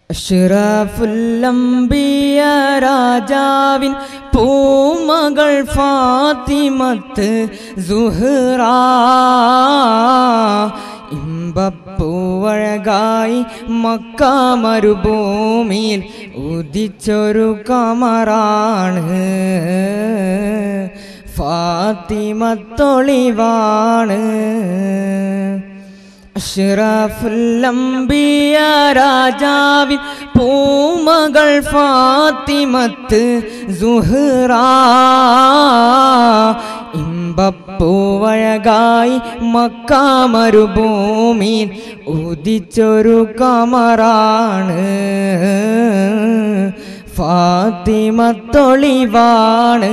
അഷ്റഫുല്ലംബിയ രാജാവിൻ പൂമകൾ ഫാത്തിമത്ത് സുഹ്റ ഇമ്പപ്പൂവഴകായി മക്ക മരുഭൂമിയിൽ ഉദിച്ചൊരു കമറാണ് ഫാത്തിമത്തൊളിവാണ് അഷ്റഫുല്ലംബിയ രാജാവിൻ പൂമകൾ ഫാത്തിമത്ത് സുഹ്റ ഇമ്പപ്പൂവഴകായി മക്ക മരുഭൂമിയിൽ ഉദിച്ചൊരു കമറാണ് ഫാത്തിമത്തൊളിവാണ്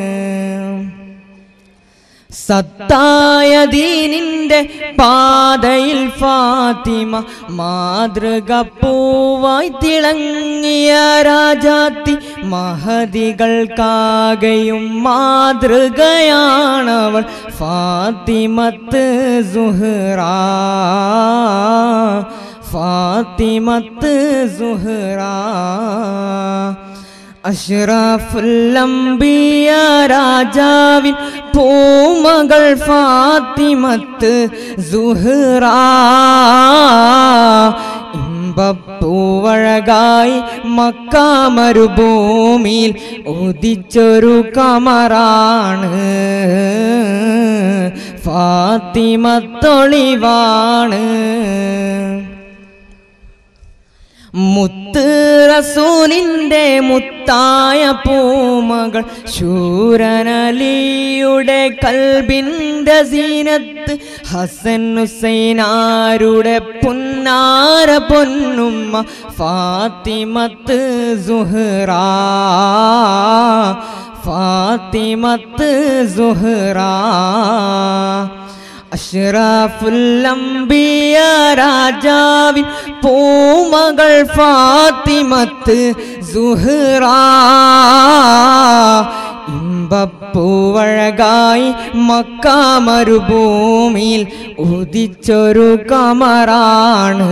സത്തായ ദീനിന്റെ പാതയിൽ ഫാത്തിമ മാതൃക പൂവായി തിളങ്ങിയ രാജാത്തി മഹതികൾക്കാകെയും മാതൃകയാണവൾ ഫാത്തിമത്ത് സുഹ്റ ഫാത്തിമത്ത് സുഹ്റ അഷ്റഫുല്ലംബിയ രാജാവിൻ പൂമകൾ ഫാത്തിമത്ത് സുഹ്റ ഇമ്പപ്പൂവഴകായി മക്ക മരുഭൂമിയിൽ ഉദിച്ചൊരു കമറാണ് ഫാത്തിമത്തൊളിവാണ് മുത്ത് റസൂലിൻ്റെ മുത്തായ പൂമകൾ ശൂരനലിയുടെ കൽബിൻ്റെ സീനത്ത് ഹസൻ ഹുസൈനാരുടെ പുന്നാര പൊന്നുമ്മ ഫാത്തിമത്ത് സുഹ്റ ഫാത്തിമത്ത് സുഹ്റ അഷ്റഫുല്ലംബിയ രാജാവിൻ പൂമകൾ ഫാത്തിമത്ത് സുഹ്റ ഇമ്പപ്പൂവഴകായി മക്ക മരുഭൂമിയിൽ ഉദിച്ചൊരു കമറാണ്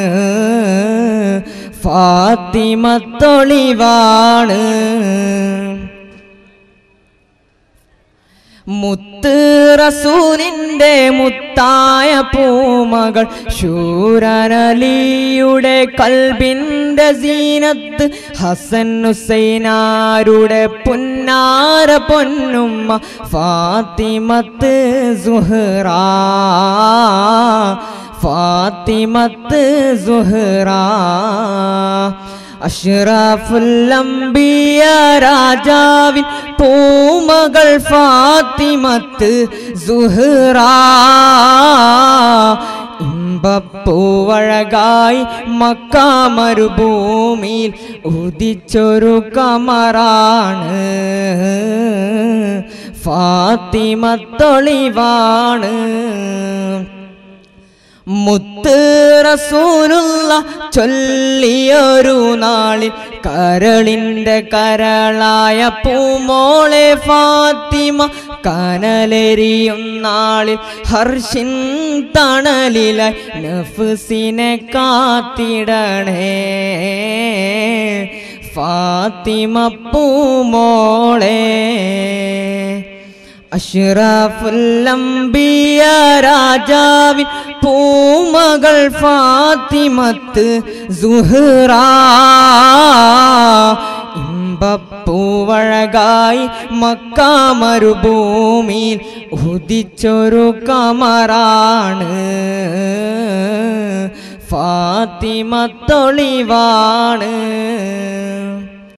ഫാത്തിമത്തൊളിവാണ് മുത്ത് റസൂലിൻ്റെ മുത്തായ പൂമകൾ ശൂരനലിയുടെ കൽബിൻ്റെ സീനത്ത് ഹസൻ ഹുസൈനാരുടെ പുന്നാര പൊന്നുമ്മ ഫാത്തിമത്ത് സുഹ്റ ഫാത്തിമത്ത് സുഹ്റ അഷ്റഫുല്ലംബിയ രാജാവിൻ പൂമകൾ ഫാത്തിമത്ത് സുഹ്റ ഇമ്പപ്പൂവഴകായി മക്ക മരുഭൂമിയിൽ ഉദിച്ചൊരു കമറാണ് ഫാത്തിമത്തൊളിവാണ് മുത്ത് റസൂലുള്ള ചൊല്ലിയൊരു നാളിൽ കരളിൻ്റെ കരളായ പൂമോളെ ഫാത്തിമ കനലെരിയും നാളിൽ ഹർഷിൻ തണലിലായി നഫ്സിനെ കാത്തിടണേ ഫാത്തിമ പൂമോളെ അഷ്റഫുല്ലംബിയ രാജാവിൻ പൂമകൾ ഫാത്തിമത്ത് സുഹ്റ ഇമ്പപ്പൂവഴകായി മക്ക മരുഭൂമിയിൽ ഉദിച്ചൊരു കമറാണ് ഫാത്തിമത്തൊളിവാണ്